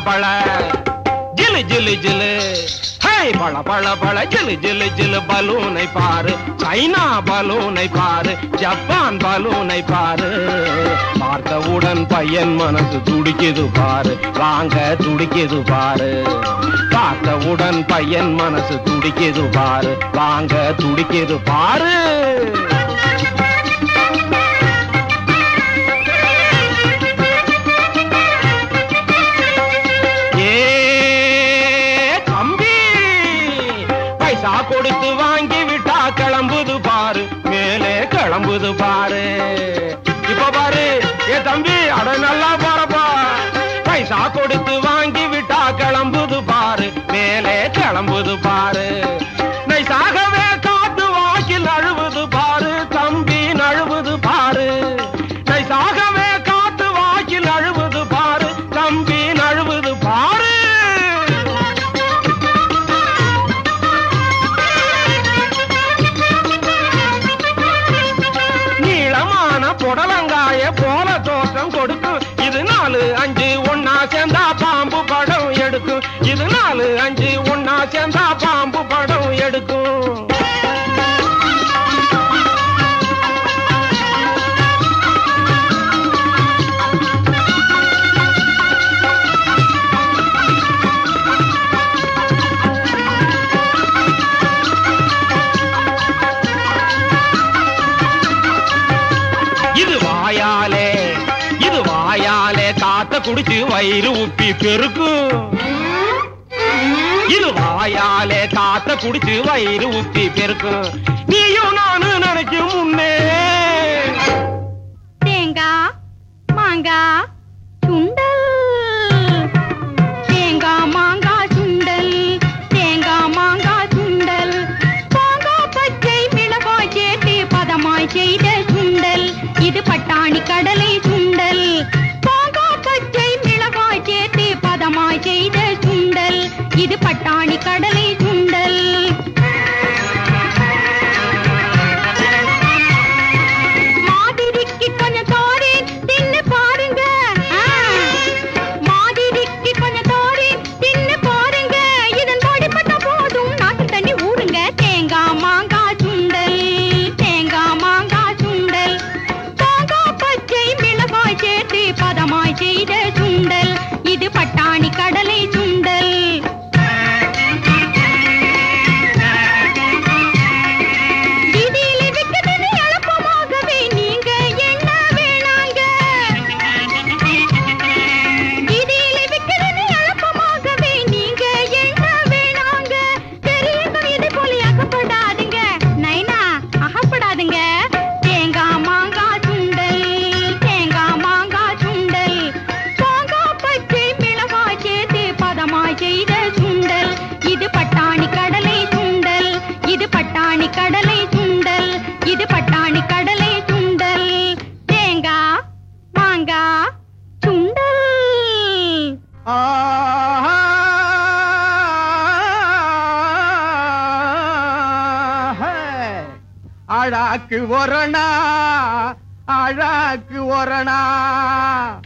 பழ ஜிலு ஜிலு ஜிலு ஹே பழ பழ பழ ஜிலு ஜிலு ஜிலு பலூனை பாரு சைனா பலூனை பாரு ஜப்பான் பலூனை பாரு பார்த்தவுடன் பையன் மனசு துடிக்குது பாரு வாங்க துடிக்குது பாரு பார்த்தவுடன் பையன் மனசு துடிக்குது பாரு வாங்க துடிக்குது பாரு ஏ தம்பி பைசா கொடுத்து வாங்கி விட்டா கிளம்புது பாரு மேலே கிளம்புது பாரு இப்ப பாரு ஏ தம்பி அட நல்லா பாருப்பா பைசா கொடுத்து வாங்கி விட்டா கிளம்புது பாரு மேலே கிளம்புது பாரு நைசாகவே காத்து வாக்கில் அழுவுது பாரு தம்பி நழுவுது பாரு நைசாகவே காத்து வாக்கில் அழுவுது பாரு தம்பி நழுவுது பாரு நீளமான புடலங்காய போல தோற்றம் கொடுக்கும் இது நாலு அஞ்சு ஒன்னா சேர்ந்தா பாம்பு படம் எடுக்கும் இது நாலு அஞ்சு ஒன்னா சேர்ந்தா பாம்பு படம் எடுக்கும் இது வாயாலே இது வாயாலே காத்த குடிச்சு வயிறு உப்பி பெருக்கும் இது வாயாலே காத்த குடிச்சு வயிறு உப்பி பெருக்கும் நீயும் நானும் நினைக்கும் முன்னே தேங்காய் மாங்காய் சுண்டல் தேங்காய் மாங்காய் சுண்டல் தேங்காய் மாங்காய் சுண்டல் மாங்காய் பச்சை மிளகாய் சேர்த்து பதமாய் செய்த சுண்டல் இது பட்டாணி கடலை சுண்டல் மாங்காய் பச்சை மிளகாய் சேர்த்து பதமாய் செய்த சுண்டல் இது பட்டாணி கடலை சுண்டல் மாதிரிக்கு கொஞ்சம் தோரேன் தின்னு பாருங்க ஆ. மாதிரிக்கு கொஞ்சம் தோரேன் தின்னு பாருங்க இதன் படிப்பட்ட போதும் நாட்டு தண்ணி ஊறுங்க தேங்காய் மாங்காய் சுண்டல் தேங்காய் மாங்காய் சுண்டல் மாங்காய் பச்சை மிளகாய் சேர்த்து பதமாய் செய்த சுண்டல் இது பட்டாணி கடலை சுண்டல் வீதியிலே விக்குதுன்னு எளப்பமாகவே நீங்க என்ன வேணாங்க வீதியிலே விக்குதுன்னு எளப்பமாகவே நீங்க என்ன வேணாங்க பெரியவங்க இது போல அகப்படாதுங்க நைனா அகப்படாதுங்க தேங்காய் மாங்காய் சுண்டல் தேங்காய் மாங்காய் சுண்டல் மாங்காய் பச்சை மிளகாய் சேர்த்து பதமாய் செய்த சுண்டல் இது பட்டாணி கடலை சுண்டல் இது பட்டாணி கடலை சுண்டல் இது பட்டாணி கடலை சுண்டல் தேங்காய் மாங்காய் சுண்டல் அழாக்கு ஒரணா அழாக்கு ஒரணா